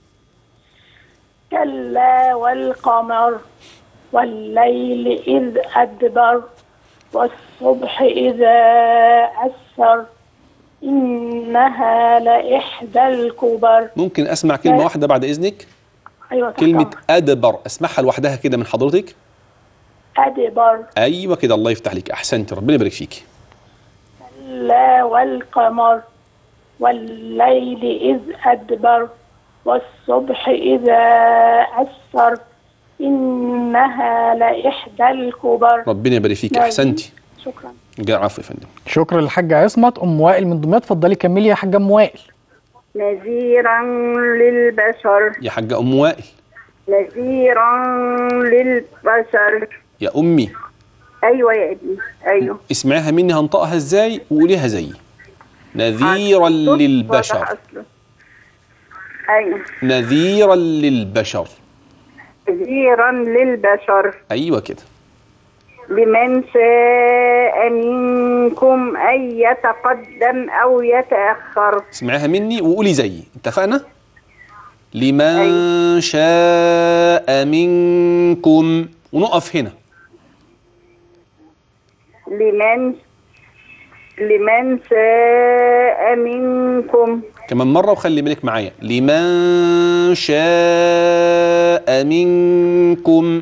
Speaker 9: كلا والقمر والليل إذ أدبر والصبح إذا أسفر إنها لإحدى الكبر
Speaker 2: ممكن أسمع كلمة واحدة بعد إذنك
Speaker 9: أيوة تحت
Speaker 2: كلمة
Speaker 9: أمرك.
Speaker 2: أدبر أسمعها لوحدها كده من حضرتك
Speaker 9: أدبر
Speaker 2: أيوة كده الله يفتح لك أحسنت ربنا يبارك فيك
Speaker 9: كلا والقمر والليل إذ أدبر والصبح إذا أسفر إنها لإحدى الكبر
Speaker 2: ربنا يبارك فيك
Speaker 9: نعم.
Speaker 2: أحسنتي
Speaker 9: شكرا
Speaker 2: جاء عفو يا فندم
Speaker 1: شكرا للحاج عصمت أم وائل من دمياط اتفضلي كملي يا حاجة أم وائل
Speaker 4: نذيرا للبشر
Speaker 2: يا حاجة أم وائل
Speaker 4: نذيرا للبشر
Speaker 2: يا أمي
Speaker 4: ايوه يا ابني ايوه
Speaker 2: اسمعيها مني هنطقها ازاي وقوليها زيي نذيرا
Speaker 4: صوت
Speaker 2: للبشر
Speaker 4: واضح أصله. أيوة
Speaker 2: نذيرا للبشر
Speaker 4: نذيرا للبشر
Speaker 2: ايوه كده
Speaker 4: لمن شاء منكم أن يتقدم أو يتأخر
Speaker 2: اسمعيها مني وقولي زيي اتفقنا لمن شاء منكم ونقف هنا
Speaker 4: لمن لمن شاء منكم
Speaker 2: كمان مرة وخلي بالك معايا لمن شاء منكم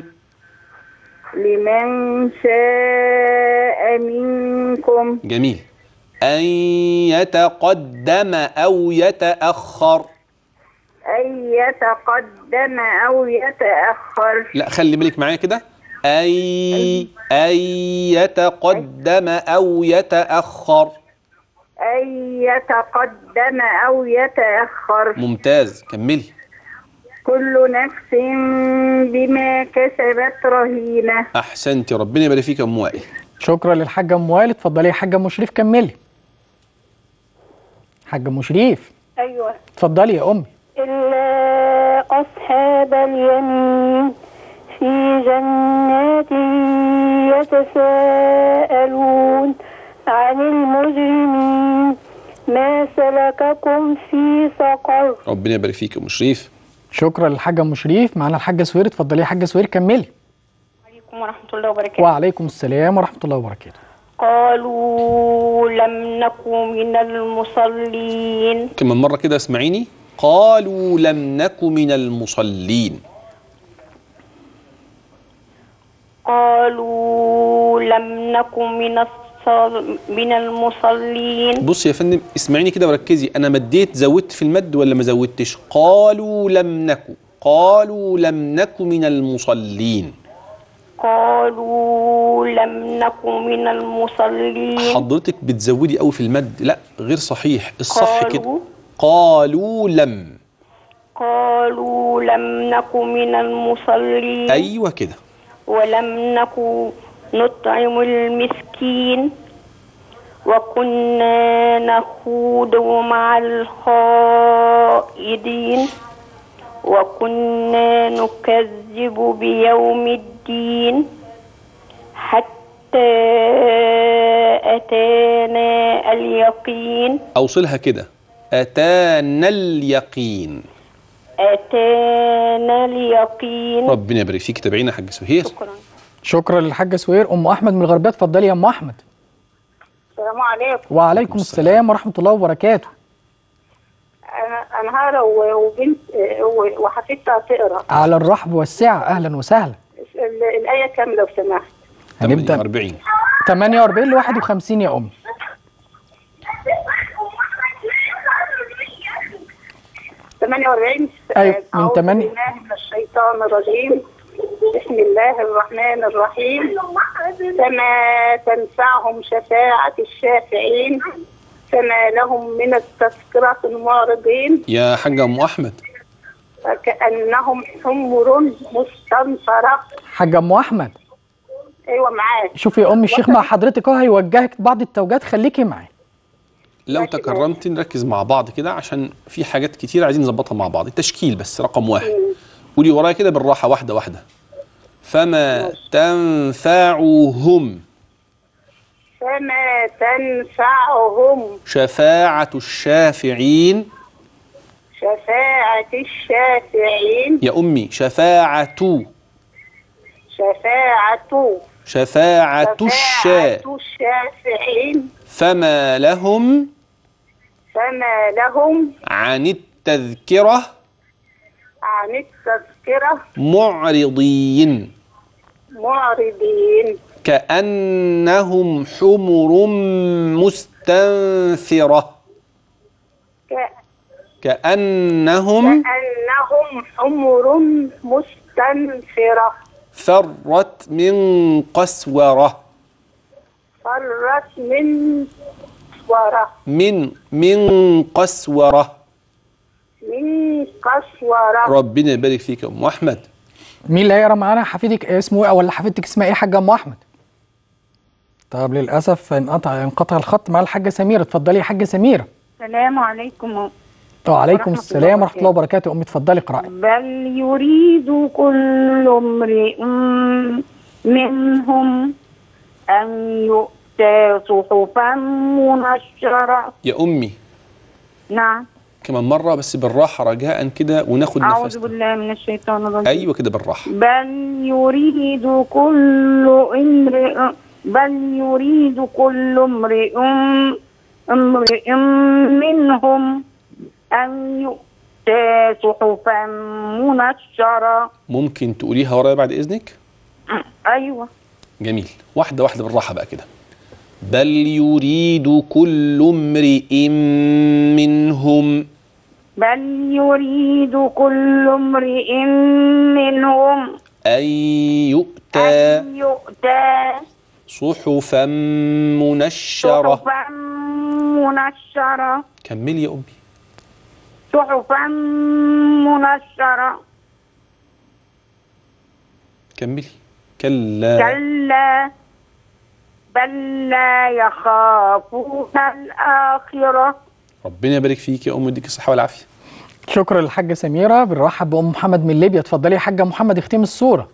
Speaker 4: لمن شاء منكم
Speaker 2: جميل أن يتقدم أو يتأخر
Speaker 4: أن يتقدم أو يتأخر
Speaker 2: لا خلي بالك معايا كده أي أن يتقدم أو يتأخر
Speaker 4: أن يتقدم أو يتأخر
Speaker 2: ممتاز كملي
Speaker 4: كل نفس بما كسبت رهينة
Speaker 2: أحسنتي ربنا يبارك فيك يا أم وائل
Speaker 1: شكرا للحاجة أم وائل اتفضلي يا حاجة مشرف كملي حاجة مشرف
Speaker 9: أيوة
Speaker 1: اتفضلي يا أمي
Speaker 9: إلا أصحاب اليمين في جنات يتساءلون عن المجرمين ما سلككم في سقر
Speaker 2: ربنا يبارك فيك يا أم شريف
Speaker 1: شكرا للحاجة مشرف معانا الحاجة سوير اتفضلي يا حاجة سوير كملي
Speaker 9: عليكم ورحمة الله وبركاته
Speaker 1: وعليكم السلام ورحمة الله وبركاته
Speaker 9: قالوا لم نكن من المصلين
Speaker 2: كمان مرة كده اسمعيني قالوا لم نك من المصلين
Speaker 9: قالوا لم نكن من الصل... من المصلين
Speaker 2: بص يا فندم اسمعيني كده وركزي انا مديت زودت في المد ولا ما زودتش قالوا لم نكن قالوا لم نك من المصلين
Speaker 9: قالوا لم نكن من المصلين
Speaker 2: حضرتك بتزودي قوي في المد لا غير صحيح الصح
Speaker 9: قالوا-
Speaker 2: كده قالوا لم
Speaker 9: قالوا لم نكن من المصلين
Speaker 2: ايوه كده
Speaker 9: ولم نكن نطعم المسكين وكنا نخوض مع الخائدين وكنا نكذب بيوم الدين حتى أتانا اليقين
Speaker 2: اوصلها كده اتانا اليقين
Speaker 9: أتانا اليقين
Speaker 2: ربنا يبارك فيك تابعينا يا حاج سهير
Speaker 9: شكرا
Speaker 1: شكرا للحاجة سوير أم أحمد من الغربية اتفضلي يا أم أحمد
Speaker 4: السلام عليكم
Speaker 1: وعليكم السلام ورحمة الله وبركاته
Speaker 4: أنا أنا هارة و- وبنت و- وحفيدتها تقرا
Speaker 1: على الرحب والسعة أهلا وسهلا
Speaker 4: ال- الآية كام لو سمحت
Speaker 1: هنبدأ
Speaker 2: 48
Speaker 1: 48 ل 51 يا أمي
Speaker 4: 48
Speaker 1: أيوة، من
Speaker 4: أعوذ
Speaker 1: تمانية.
Speaker 4: بالله من الشيطان الرجيم بسم الله الرحمن الرحيم فما تنفعهم شفاعة الشافعين فما لهم من التذكرة المعرضين
Speaker 2: يا حاجة ام احمد
Speaker 4: كأنهم حمر مستنفرة
Speaker 1: حاجة أم أحمد
Speaker 4: أيوة معاك
Speaker 1: شوفي يا أم الشيخ مع حضرتك أهو هيوجهك بعض التوجيهات خليكي معاه
Speaker 2: لو تكرمتي نركز مع بعض كده عشان في حاجات كتير عايزين نظبطها مع بعض التشكيل بس رقم واحد قولي ورايا كده بالراحة واحدة واحدة فما تنفعهم
Speaker 4: فما تنفعهم
Speaker 2: شفاعة الشافعين
Speaker 4: شفاعة الشافعين
Speaker 2: يا أمي شفاعة
Speaker 4: شفاعة
Speaker 2: شفاعة الشا
Speaker 4: شفاعة الشافعين
Speaker 2: فما لهم
Speaker 4: فما لهم
Speaker 2: عن التذكرة
Speaker 4: عن التذكرة
Speaker 2: معرضين
Speaker 4: معرضين
Speaker 2: كأنهم حمر مستنفرة
Speaker 4: ك-
Speaker 2: كأنهم
Speaker 4: كأنهم حمر مستنفرة
Speaker 2: فرت من قسورة
Speaker 4: فرت من قسورة
Speaker 2: من من قسورة
Speaker 4: من قسورة
Speaker 2: ربنا يبارك فيك يا أم أحمد
Speaker 1: مين اللي هيقرا معانا حفيدك اسمه ايه ولا حفيدتك اسمها ايه يا حاجه ام احمد طب للاسف انقطع انقطع الخط مع الحاجه سميره اتفضلي يا حاجه سميره
Speaker 10: السلام عليكم
Speaker 1: وعليكم
Speaker 10: ورحمة
Speaker 1: السلام
Speaker 10: الله
Speaker 1: ورحمه الله وبركاته امي اتفضلي اقراي
Speaker 10: بل يريد كل امرئ منهم أن يؤتى صحفا منشرة
Speaker 2: يا امي
Speaker 10: نعم
Speaker 2: كمان مره بس بالراحه رجاء كده وناخد
Speaker 10: أعوذ
Speaker 2: نفس
Speaker 10: بالله من الشيطان الرجيم
Speaker 2: ايوه كده بالراحه
Speaker 10: بل يريد كل امرئ بل يريد كل امرئ امرئ منهم أن يؤتى صحفا منشرة
Speaker 2: ممكن تقوليها ورايا بعد اذنك
Speaker 10: أيوة
Speaker 2: جميل واحده واحده بالراحه بقى كده بل يريد كل امرئ منهم
Speaker 10: بل يريد كل امرئ منهم
Speaker 2: ان يؤتى
Speaker 10: أن يؤتى
Speaker 2: صحفا منشره
Speaker 10: صحفا منشرة
Speaker 2: كملي يا امي
Speaker 10: صحفا منشرة
Speaker 2: كملي كلا
Speaker 10: كلا بل لا يخافون الآخرة
Speaker 2: ربنا يبارك فيك يا ام يديك الصحه والعافيه
Speaker 1: شكرا للحاجه سميره بنرحب بام محمد من ليبيا اتفضلي يا حاجه محمد اختمي الصوره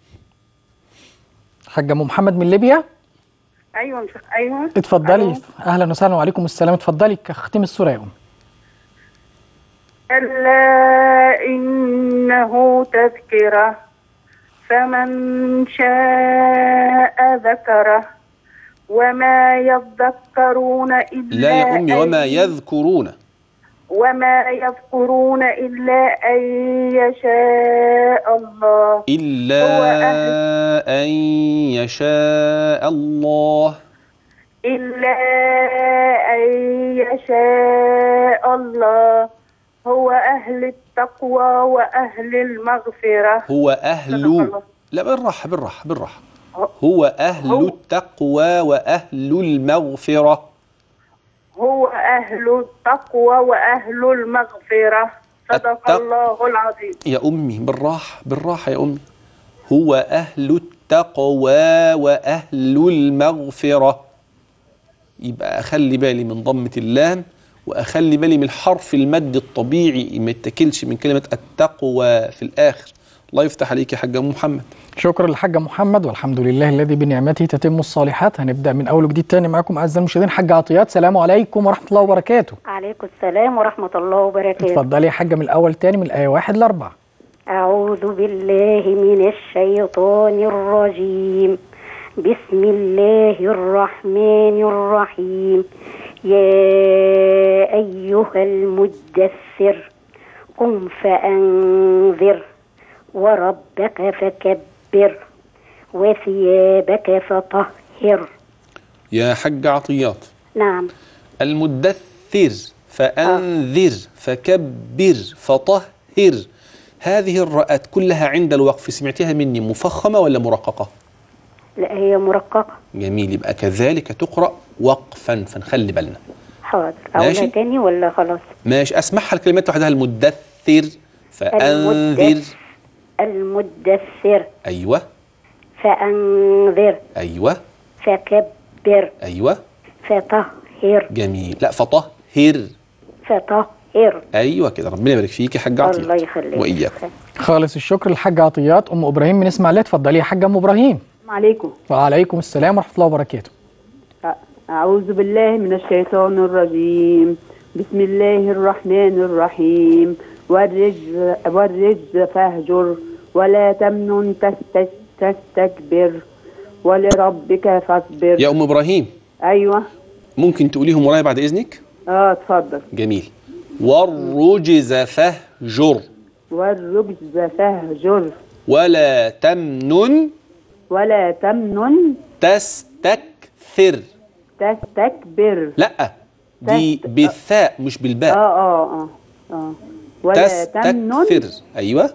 Speaker 1: حاجه ام محمد من ليبيا
Speaker 10: أيوة مش أيوة
Speaker 1: اتفضلي اهلا وسهلا وعليكم السلام اتفضلي اختمي الصوره يا ام
Speaker 10: كلا إنه تذكرة فمن شاء ذكره وما يذكرون إلا
Speaker 2: لا يا امي وما
Speaker 10: أن-
Speaker 2: يذكرون
Speaker 10: وما يذكرون إلا أن يشاء الله
Speaker 2: الا
Speaker 10: هو أهل-
Speaker 2: ان يشاء الله
Speaker 10: إلا أن يشاء الله هو أهل التقوى وأهل المغفرة
Speaker 2: هو اهل لا بالراحه بالراحه بالراحه هو اهل التقوى واهل المغفره
Speaker 10: هو أهل التقوى وأهل المغفرة صدق
Speaker 2: التق-
Speaker 10: الله العظيم
Speaker 2: يا امي بالراحه بالراحه يا امي هو اهل التقوى واهل المغفره يبقى اخلي بالي من ضمه اللام واخلي بالي من الحرف المد الطبيعي ما يتكلش من كلمه التقوى في الاخر الله يفتح عليك يا حاج أم محمد
Speaker 1: شكرا للحاج محمد والحمد لله الذي بنعمته تتم الصالحات هنبدا من اول وجديد تاني معاكم اعزائي المشاهدين حاج عطيات سلام عليكم ورحمه الله وبركاته
Speaker 11: عليكم السلام ورحمة الله وبركاته
Speaker 1: اتفضلي يا حاجه من الاول تاني من الايه واحد لاربعه
Speaker 11: أعوذ بالله من الشيطان الرجيم بسم الله الرحمن الرحيم يا أيها المدثر قم فأنذر وربك فكبر وثيابك فطهر
Speaker 2: يا حاج عطيات
Speaker 11: نعم
Speaker 2: المدثر فأنذر فكبر فطهر هذه الرأت كلها عند الوقف سمعتها مني مفخمة ولا مرققة
Speaker 11: لا هي مرققة
Speaker 2: جميل يبقى كذلك تقرأ وقفا فنخلي بالنا
Speaker 11: حاضر
Speaker 2: ماشي.
Speaker 11: أقولها تاني ولا خلاص
Speaker 2: ماشي أسمعها الكلمات لوحدها المدثر فأنذر
Speaker 11: المدثر المدثر
Speaker 2: أيوة
Speaker 11: فأنذر
Speaker 2: أيوة
Speaker 11: فكبر
Speaker 2: أيوة
Speaker 11: فطهر
Speaker 2: جميل لا فطهر
Speaker 11: فطهر
Speaker 2: أيوة كده ربنا يبارك فيك يا حاج عطيات
Speaker 11: الله يخليك
Speaker 2: وإياكم
Speaker 1: خالص الشكر للحاج عطيات ام ابراهيم من اسماعيليه اتفضلي يا حاج ام ابراهيم
Speaker 12: عليكم
Speaker 1: وعليكم السلام ورحمه الله وبركاته
Speaker 12: أعوذ بالله من الشيطان الرجيم بسم الله الرحمن الرحيم والرجز, والرجز فاهجر ولا تمنن تست- تستكبر ولربك فاصبر
Speaker 2: يا أم إبراهيم
Speaker 12: أيوة
Speaker 2: ممكن تقوليهم ورايا بعد إذنك
Speaker 12: اه اتفضل
Speaker 2: جميل والرجز فاهجر
Speaker 12: والرجز فاهجر
Speaker 2: ولا تمنن
Speaker 12: ولا تمنن
Speaker 2: تستكثر
Speaker 12: تستكبر
Speaker 2: لا دي
Speaker 12: تست-
Speaker 2: بالثاء مش
Speaker 12: اه
Speaker 2: بالباء
Speaker 12: اه اه اه ولا تمنن
Speaker 2: تستكثر ايوه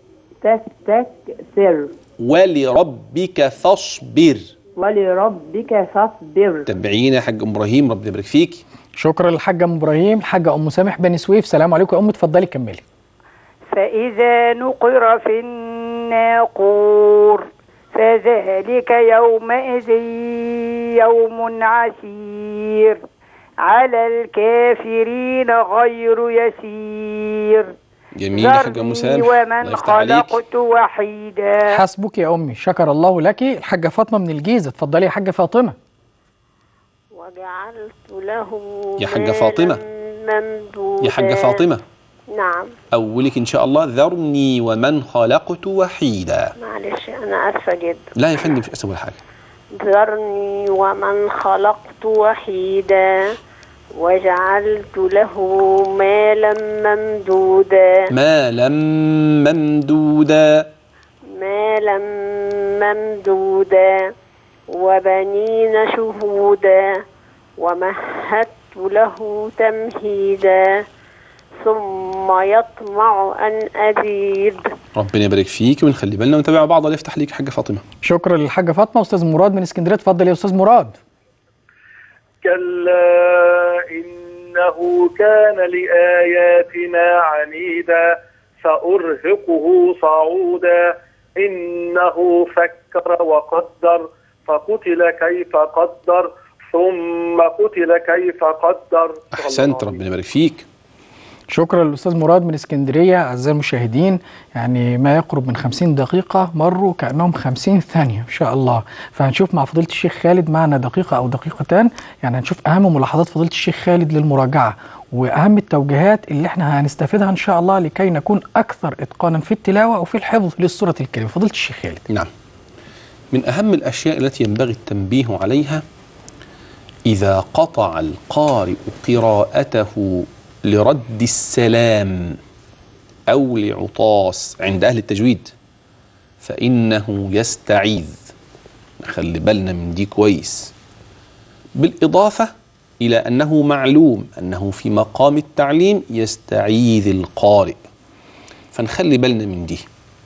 Speaker 12: تستكثر
Speaker 2: ولربك فاصبر
Speaker 12: ولربك فاصبر
Speaker 2: تابعينا يا حاج ام ابراهيم ربنا يبارك فيك
Speaker 1: شكرا للحاجه ام ابراهيم الحاجه ام سامح بني سويف سلام عليكم يا ام اتفضلي كملي
Speaker 6: فإذا نقر في الناقور فذلك يومئذ يوم عسير على الكافرين غير يسير
Speaker 2: جميل يا حاجة أم سامح الله
Speaker 6: ومن
Speaker 2: يفتح عليك
Speaker 6: خلقت وحيدا
Speaker 1: حسبك يا أمي شكر الله لك الحاجة فاطمة من الجيزة اتفضلي يا حاجة فاطمة
Speaker 3: وجعلت له
Speaker 2: يا حاجة
Speaker 3: مالا
Speaker 2: فاطمة.
Speaker 3: ممدودا
Speaker 2: يا حاجة فاطمة
Speaker 3: نعم
Speaker 2: أولك إن شاء الله ذرني ومن خلقت وحيدا
Speaker 3: معلش أنا آسفة جدا
Speaker 2: لا يا فندم مش أسوأ حاجة
Speaker 3: ذرني ومن خلقت وحيدا وجعلت له مالا ممدودا
Speaker 2: مالا ممدودا
Speaker 3: مالا ممدودا وبنين شهودا ومهدت له تمهيدا ثم يطمع أن أزيد
Speaker 2: ربنا يبارك فيك ونخلي بالنا ونتابع بعض الله يفتح ليك يا حاجة فاطمة
Speaker 1: شكرا للحاجة فاطمة أستاذ مراد من اسكندرية اتفضل يا أستاذ مراد
Speaker 13: كلا إنه كان لآياتنا عنيدا سأرهقه صعودا إنه فكر وقدر فقتل كيف قدر ثم قتل كيف قدر
Speaker 2: أحسنت ربنا يبارك فيك
Speaker 1: شكرا للأستاذ مراد من اسكندرية أعزائي المشاهدين يعني ما يقرب من 50 دقيقة مروا كأنهم 50 ثانية إن شاء الله فهنشوف مع فضيلة الشيخ خالد معنا دقيقة أو دقيقتان يعني هنشوف أهم ملاحظات فضيلة الشيخ خالد للمراجعة وأهم التوجيهات اللي احنا هنستفيدها إن شاء الله لكي نكون أكثر إتقانا في التلاوة وفي الحفظ للسورة الكريمة فضيلة الشيخ خالد
Speaker 2: نعم من أهم الأشياء التي ينبغي التنبيه عليها إذا قطع القارئ قراءته لرد السلام أو لعطاس عند أهل التجويد فإنه يستعيذ خلي بالنا من دي كويس بالإضافة إلى أنه معلوم أنه في مقام التعليم يستعيذ القارئ فنخلي بالنا من دي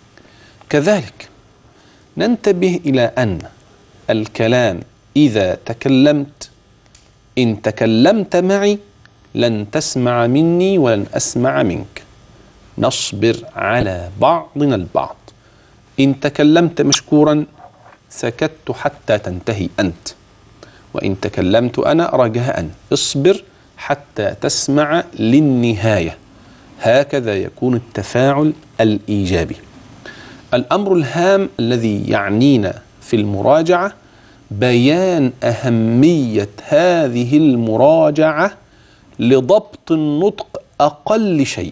Speaker 2: كذلك ننتبه إلى أن الكلام إذا تكلمت إن تكلمت معي لن تسمع مني ولن أسمع منك نصبر على بعضنا البعض إن تكلمت مشكورا سكت حتى تنتهي أنت وإن تكلمت أنا رجاء اصبر حتى تسمع للنهاية هكذا يكون التفاعل الإيجابي الأمر الهام الذي يعنينا في المراجعة بيان أهمية هذه المراجعة لضبط النطق أقل شيء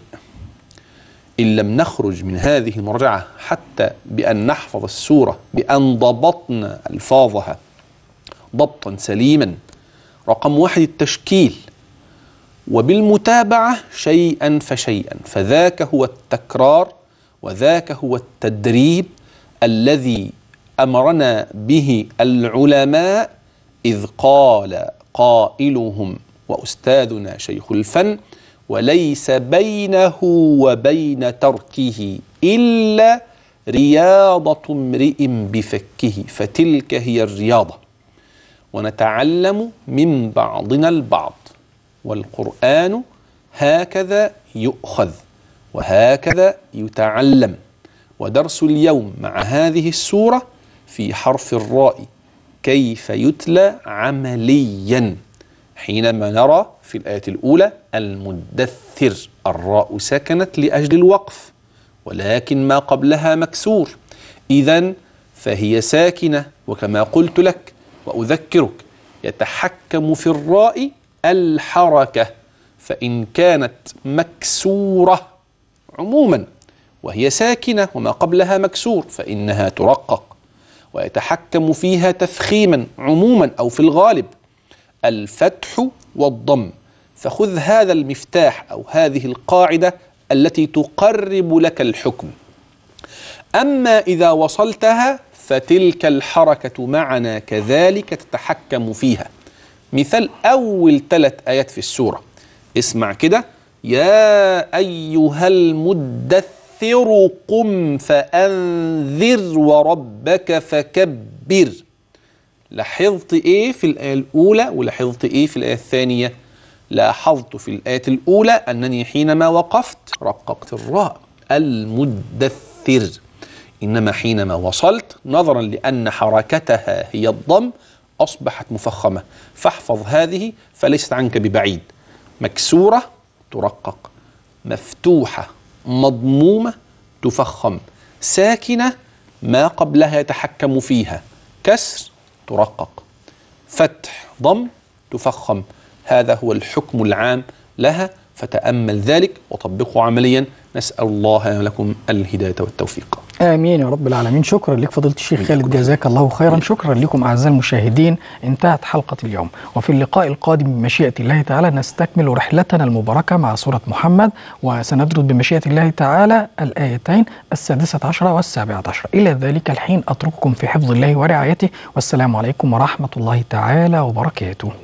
Speaker 2: إن لم نخرج من هذه المراجعة حتى بأن نحفظ السورة بأن ضبطنا ألفاظها ضبطا سليما رقم واحد التشكيل وبالمتابعة شيئا فشيئا فذاك هو التكرار وذاك هو التدريب الذي أمرنا به العلماء إذ قال قائلهم وأستاذنا شيخ الفن وليس بينه وبين تركه إلا رياضة امرئ بفكه فتلك هي الرياضة ونتعلم من بعضنا البعض والقرآن هكذا يؤخذ وهكذا يتعلم ودرس اليوم مع هذه السورة في حرف الراء كيف يتلى عمليا حينما نرى في الآية الأولى المدثر الراء سكنت لأجل الوقف ولكن ما قبلها مكسور إذا فهي ساكنة وكما قلت لك وأذكرك يتحكم في الراء الحركة فإن كانت مكسورة عموما وهي ساكنة وما قبلها مكسور فإنها ترقق ويتحكم فيها تفخيما عموما أو في الغالب الفتح والضم فخذ هذا المفتاح أو هذه القاعدة التي تقرب لك الحكم أما إذا وصلتها فتلك الحركة معنا كذلك تتحكم فيها مثال أول ثلاث آيات في السورة اسمع كده يا أيها المدثر قم فأنذر وربك فكبر لاحظت إيه في الآية الأولى ولاحظت إيه في الآية الثانية لاحظت في الآية الأولى أنني حينما وقفت رققت الراء المدثر إنما حينما وصلت نظرا لأن حركتها هي الضم أصبحت مفخمة فاحفظ هذه فليست عنك ببعيد مكسورة ترقق مفتوحة مضمومة تفخم ساكنة ما قبلها يتحكم فيها كسر ترقق فتح ضم تفخم هذا هو الحكم العام لها فتأمل ذلك وطبقه عمليا نسأل الله لكم الهداية والتوفيق
Speaker 1: امين يا رب العالمين شكرا لك فضيله الشيخ خالد جزاك الله خيرا شكرا لكم اعزائي المشاهدين انتهت حلقه اليوم وفي اللقاء القادم بمشيئه الله تعالى نستكمل رحلتنا المباركه مع سوره محمد وسندرس بمشيئه الله تعالى الايتين السادسه عشره والسابعه عشره الى ذلك الحين اترككم في حفظ الله ورعايته والسلام عليكم ورحمه الله تعالى وبركاته